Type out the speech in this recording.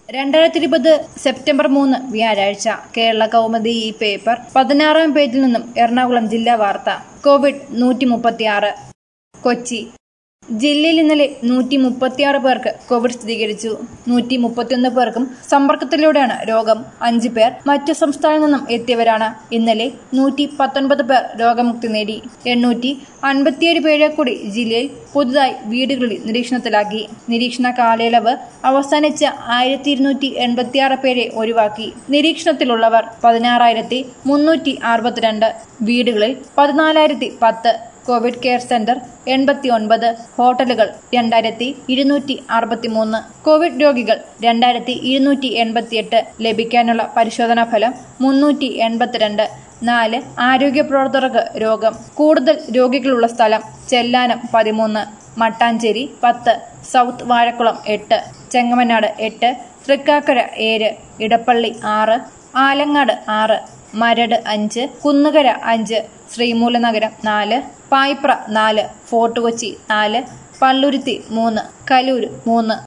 രണ്ടായിരത്തി ഇരുപത് സെപ്റ്റംബർ മൂന്ന് വ്യാഴാഴ്ച കേരള കൗമുദി ഈ പേപ്പർ പതിനാറാം പേജിൽ നിന്നും എറണാകുളം ജില്ലാ വാർത്ത കോവിഡ് നൂറ്റി മുപ്പത്തിയാറ് കൊച്ചി ജില്ലയിൽ ഇന്നലെ നൂറ്റി മുപ്പത്തിയാറ് പേർക്ക് കോവിഡ് സ്ഥിരീകരിച്ചു നൂറ്റി മുപ്പത്തിയൊന്ന് പേർക്കും സമ്പർക്കത്തിലൂടെയാണ് രോഗം അഞ്ച് പേർ മറ്റു സംസ്ഥാനങ്ങളിൽ നിന്നും എത്തിയവരാണ് ഇന്നലെ നൂറ്റി പത്തൊൻപത് പേർ രോഗമുക്തി നേടി എണ്ണൂറ്റി അൻപത്തിയേഴ് പേരെ കൂടി ജില്ലയിൽ പുതുതായി വീടുകളിൽ നിരീക്ഷണത്തിലാക്കി നിരീക്ഷണ കാലയളവ് അവസാനിച്ച ആയിരത്തി ഇരുന്നൂറ്റി എൺപത്തിയാറ് പേരെ ഒഴിവാക്കി നിരീക്ഷണത്തിലുള്ളവർ പതിനാറായിരത്തി മുന്നൂറ്റി അറുപത്തിരണ്ട് വീടുകളിൽ പതിനാലായിരത്തി പത്ത് കോവിഡ് കെയർ സെന്റർ എൺപത്തി ഒൻപത് ഹോട്ടലുകൾ രണ്ടായിരത്തി ഇരുന്നൂറ്റി അറുപത്തി മൂന്ന് കോവിഡ് രോഗികൾ രണ്ടായിരത്തി ഇരുന്നൂറ്റി എൺപത്തിയെട്ട് ലഭിക്കാനുള്ള പരിശോധനാ ഫലം മുന്നൂറ്റി എൺപത്തിരണ്ട് നാല് ആരോഗ്യ പ്രവർത്തകർക്ക് രോഗം കൂടുതൽ രോഗികളുള്ള സ്ഥലം ചെല്ലാനം പതിമൂന്ന് മട്ടാഞ്ചേരി പത്ത് സൗത്ത് വാഴക്കുളം എട്ട് ചെങ്ങമനാട് എട്ട് തൃക്കാക്കര ഏഴ് ഇടപ്പള്ളി ആറ് ആലങ്ങാട് ആറ് മരട് അഞ്ച് കുന്നുകര അഞ്ച് ശ്രീമൂലനഗരം നാല് പായിപ്ര നാല് ഫോർട്ട് കൊച്ചി നാല് പള്ളുരുത്തി മൂന്ന് കലൂര് മൂന്ന്